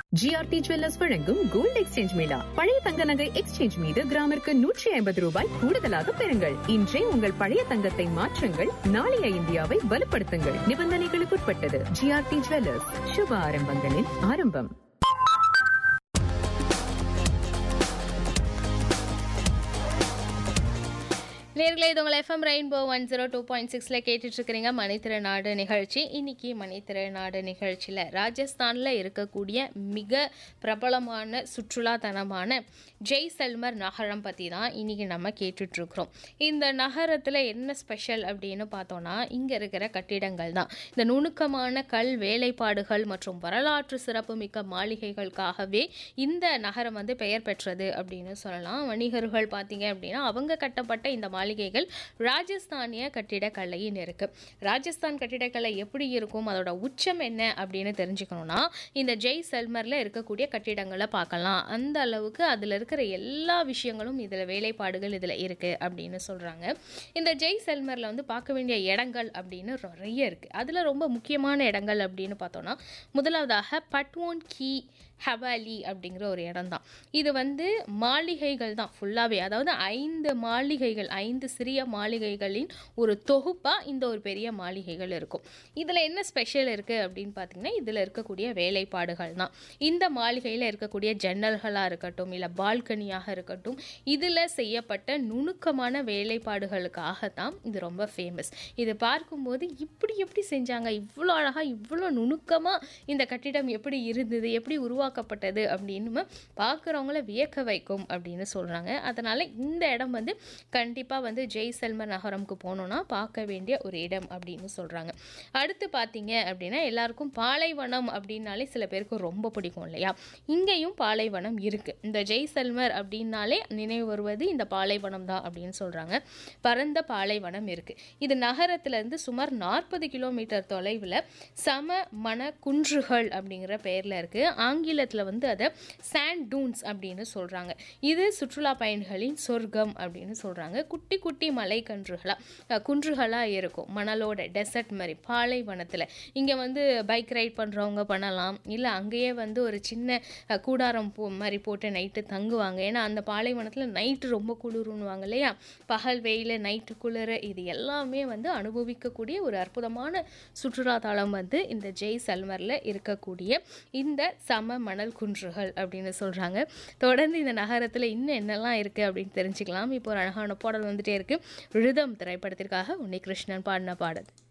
GRT jewellers வழங்கும் gold exchange மேளா பழைய தங்க நகை எக்ஸ்சேஞ்ச் மீது கிராமிற்கு நூற்றி ஐம்பது ரூபாய் கூடுதலாக பெறுங்கள் இன்றே உங்கள் பழைய தங்கத்தை மாற்றுங்கள் நாளைய இந்தியாவை வலுப்படுத்துங்கள் நிபந்தனைகளுக்குட்பட்டது ஜிஆர்டி ஜுவல்லர்ஸ் சுப ஆரம்பங்களின் ஆரம்பம் நேர்களே இது உங்கள் FM Rainbow one zero two point சிக்ஸில் கேட்டுட்ருக்கிறீங்க மணித்திருநாடு நிகழ்ச்சி இன்னைக்கு மணித்திருநாடு நிகழ்ச்சியில் ராஜஸ்தானில் இருக்கக்கூடிய மிக பிரபலமான சுற்றுலாத்தனமான ஜெய்சல்மர் நகரம் பற்றி தான் இன்றைக்கி நம்ம கேட்டுட்ருக்குறோம் இந்த நகரத்தில் என்ன ஸ்பெஷல் அப்படின்னு பார்த்தோன்னா இங்கே இருக்கிற கட்டிடங்கள் தான் இந்த நுணுக்கமான கல் வேலைப்பாடுகள் மற்றும் வரலாற்று சிறப்புமிக்க மாளிகைகளுக்காகவே இந்த நகரம் வந்து பெயர் பெற்றது அப்படின்னு சொல்லலாம் வணிகர்கள் பார்த்தீங்க அப்படின்னா அவங்க கட்டப்பட்ட இந்த மாளிகைகள் ராஜஸ்தானிய கட்டிடக்கலையின் இருக்கு ராஜஸ்தான் கட்டிடக்கலை எப்படி இருக்கும் அதோட உச்சம் என்ன அப்படின்னு தெரிஞ்சுக்கணும்னா இந்த ஜெய் செல்மரில் இருக்கக்கூடிய கட்டிடங்களை பார்க்கலாம் அந்த அளவுக்கு அதில் இருக்கிற எல்லா விஷயங்களும் இதில் வேலைப்பாடுகள் இதில் இருக்குது அப்படின்னு சொல்கிறாங்க இந்த ஜெய் செல்மரில் வந்து பார்க்க வேண்டிய இடங்கள் அப்படின்னு நிறைய இருக்குது அதில் ரொம்ப முக்கியமான இடங்கள் அப்படின்னு பார்த்தோன்னா முதலாவதாக பட்வோன் கீ ஹவாலி அப்படிங்கிற ஒரு இடம் தான் இது வந்து மாளிகைகள் தான் ஃபுல்லாகவே அதாவது ஐந்து மாளிகைகள் ஐந்து சிறிய மாளிகைகளின் ஒரு தொகுப்பாக இந்த ஒரு பெரிய மாளிகைகள் இருக்கும் இதில் என்ன ஸ்பெஷல் இருக்குது அப்படின்னு பார்த்தீங்கன்னா இதில் இருக்கக்கூடிய வேலைப்பாடுகள் தான் இந்த மாளிகையில் இருக்கக்கூடிய ஜன்னல்களாக இருக்கட்டும் இல்லை பால்கனியாக இருக்கட்டும் இதில் செய்யப்பட்ட நுணுக்கமான வேலைப்பாடுகளுக்காக தான் இது ரொம்ப ஃபேமஸ் இது பார்க்கும்போது இப்படி எப்படி செஞ்சாங்க இவ்வளோ அழகாக இவ்வளோ நுணுக்கமாக இந்த கட்டிடம் எப்படி இருந்தது எப்படி உருவாக்கப்பட்டது அப்படின்னு பார்க்குறவங்கள வியக்க வைக்கும் அப்படின்னு சொல்கிறாங்க அதனால் இந்த இடம் வந்து கண்டிப்பாக வந்து ஜெய்சல்மர் நகரம்க்கு போனோன்னா பார்க்க வேண்டிய ஒரு இடம் அப்படின்னு சொல்கிறாங்க அடுத்து பார்த்தீங்க அப்படின்னா எல்லாருக்கும் பாலைவனம் அப்படின்னாலே சில பேருக்கு ரொம்ப பிடிக்கும் இல்லையா இங்கேயும் பாலைவனம் இருக்குது இந்த ஜெய்சல்மர் அப்படின்னாலே நினைவு வருவது இந்த பாலைவனம் தான் அப்படின்னு சொல்கிறாங்க பரந்த பாலைவனம் இருக்குது இது நகரத்துலேருந்து சுமார் நாற்பது கிலோமீட்டர் தொலைவில் சம மன குன்றுகள் அப்படிங்கிற பெயரில் இருக்குது ஆங்கிலத்தில் வந்து அதை சாண்ட் டூன்ஸ் அப்படின்னு சொல்கிறாங்க இது சுற்றுலா பயணிகளின் சொர்க்கம் அப்படின்னு சொல்கிறாங்க குட்டி குட்டி மலைக்கன்றுகளாக குன்றுகளாக இருக்கும் மணலோட டெசர்ட் மாதிரி பாலைவனத்தில் இங்கே வந்து பைக் ரைட் பண்ணுறவங்க பண்ணலாம் இல்லை அங்கேயே வந்து ஒரு சின்ன அஹ், கூடாரம் போ மாதிரி போட்டு நைட்டு தங்குவாங்க ஏன்னா அந்த பாலைவனத்தில் நைட்டு ரொம்ப குளிருன்னுவாங்க இல்லையா பகல் வெயில் நைட்டு குளிர இது எல்லாமே வந்து அனுபவிக்கக்கூடிய ஒரு அற்புதமான சுற்றுலா தலம் வந்து இந்த ஜெய் சல்மரில் இருக்கக்கூடிய இந்த சம மணல் குன்றுகள் அப்படின்னு சொல்கிறாங்க தொடர்ந்து இந்த நகரத்தில் இன்னும் என்னெல்லாம் இருக்குது அப்படின்னு தெரிஞ்சுக்கலாம் இப்போ ஒரு அழகான பாடல் வந்துட்டே இருக்குது ரிதம் திரைப்படத்திற்காக உன்னை கிருஷ்ணன் பாடின பாடல்